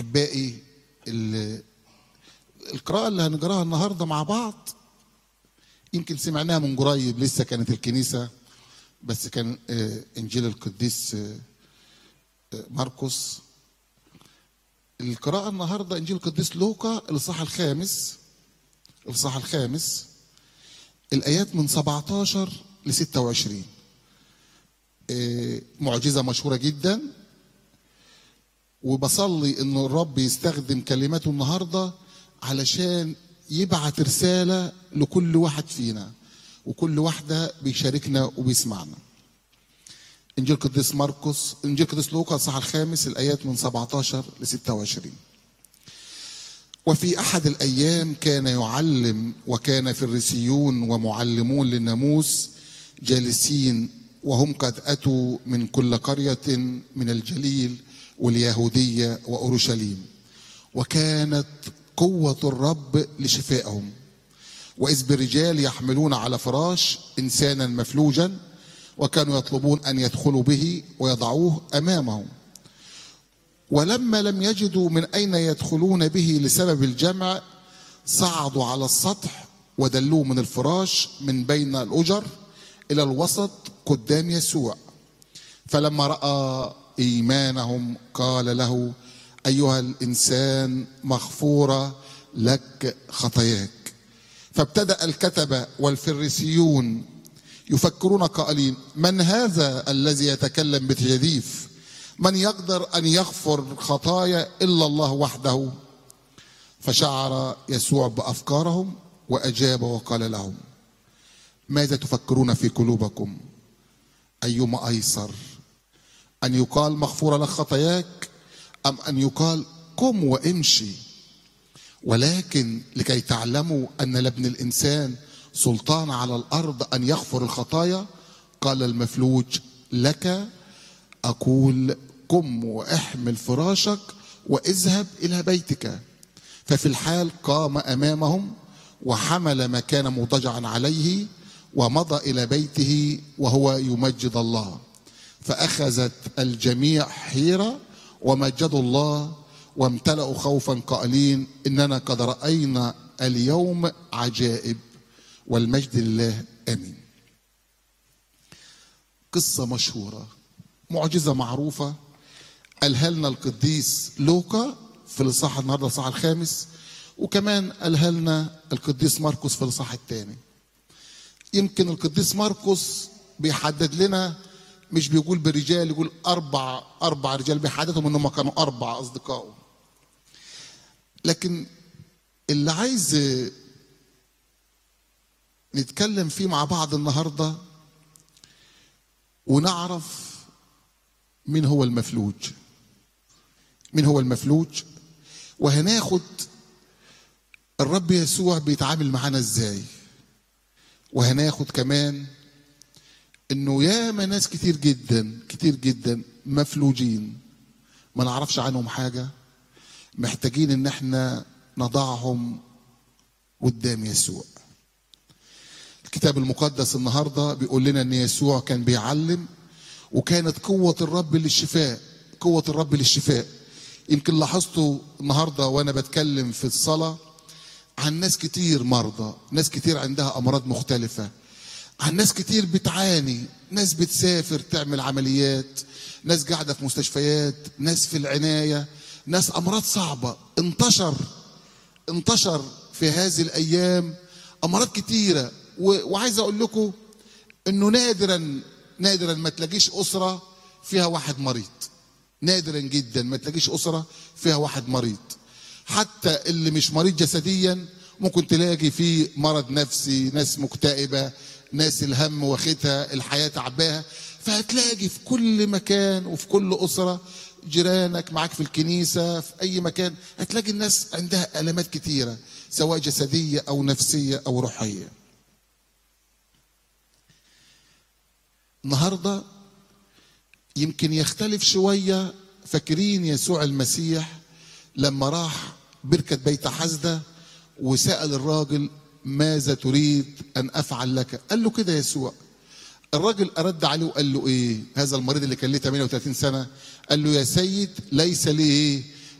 احبائي ال- القراءه اللي هنقراها النهارده مع بعض يمكن سمعناها من قريب لسه كانت الكنيسه بس كان آه، انجيل القديس آه، آه، مرقس القراءه النهارده انجيل القديس لوقا الاصحاح الخامس الاصحاح الخامس الايات من 17 ل 26 آه، معجزه مشهوره جدا وبصلي ان الرب يستخدم كلماته النهارده علشان يبعت رساله لكل واحد فينا وكل واحده بيشاركنا وبيسمعنا. انجيل القديس مرقس انجيل القديس لوقا الصح الخامس الايات من 17 ل 26. وفي احد الايام كان يعلم وكان فريسيون ومعلمون للناموس جالسين وهم قد اتوا من كل قريه من الجليل واليهوديه واورشليم وكانت قوه الرب لشفائهم واذ برجال يحملون على فراش انسانا مفلوجا وكانوا يطلبون ان يدخلوا به ويضعوه امامهم ولما لم يجدوا من اين يدخلون به لسبب الجمع صعدوا على السطح ودلوه من الفراش من بين الاجر الى الوسط قدام يسوع فلما راى ايمانهم قال له ايها الانسان مغفوره لك خطاياك فابتدا الكتبه والفريسيون يفكرون قائلين من هذا الذي يتكلم بتجديف من يقدر ان يغفر خطايا الا الله وحده فشعر يسوع بافكارهم واجاب وقال لهم ماذا تفكرون في قلوبكم ايما ايسر ان يقال مغفوره لك خطاياك ام ان يقال قم وامشي ولكن لكي تعلموا ان لابن الانسان سلطان على الارض ان يغفر الخطايا قال المفلوج لك اقول قم واحمل فراشك واذهب الى بيتك ففي الحال قام امامهم وحمل ما كان مضطجعا عليه ومضى الى بيته وهو يمجد الله فاخذت الجميع حيره ومجدوا الله وامتلأوا خوفا قائلين اننا قد راينا اليوم عجائب والمجد لله امين. قصه مشهوره معجزه معروفه قالها لنا القديس لوقا في الاصحاح النهارده الاصحاح الخامس وكمان قالها لنا القديس مرقس في الاصحاح الثاني. يمكن القديس مرقس بيحدد لنا مش بيقول برجال يقول اربع اربع رجال بيحددهم انهم كانوا اربع اصدقائه. لكن اللي عايز نتكلم فيه مع بعض النهارده ونعرف مين هو المفلوج مين هو المفلوج وهناخد الرب يسوع بيتعامل معانا ازاي وهناخد كمان انه ياما ناس كتير جدا كتير جدا مفلوجين ما نعرفش عنهم حاجه محتاجين ان احنا نضعهم قدام يسوع الكتاب المقدس النهارده بيقول لنا ان يسوع كان بيعلم وكانت قوه الرب للشفاء قوه الرب للشفاء يمكن لاحظتوا النهارده وانا بتكلم في الصلاه عن ناس كتير مرضى ناس كتير عندها امراض مختلفه عن ناس كتير بتعاني ناس بتسافر تعمل عمليات ناس قاعده في مستشفيات ناس في العنايه ناس امراض صعبه انتشر انتشر في هذه الايام امراض كتيره و- وعايز اقول لكم انه نادرا نادرا ما تلاقيش اسره فيها واحد مريض نادرا جدا ما تلاقيش اسره فيها واحد مريض حتى اللي مش مريض جسديا ممكن تلاقي فيه مرض نفسي ناس مكتئبه ناس الهم واخدها الحياه تعباها فهتلاقي في كل مكان وفي كل اسره جيرانك معاك في الكنيسه في اي مكان هتلاقي الناس عندها الامات كتيره سواء جسديه او نفسيه او روحيه النهارده يمكن يختلف شويه فاكرين يسوع المسيح لما راح بركه بيت حزده وسال الراجل ماذا تريد ان افعل لك قال له كده يسوع الراجل رد عليه وقال له ايه هذا المريض اللي كان ليه 38 سنه قال له يا سيد ليس لي ايه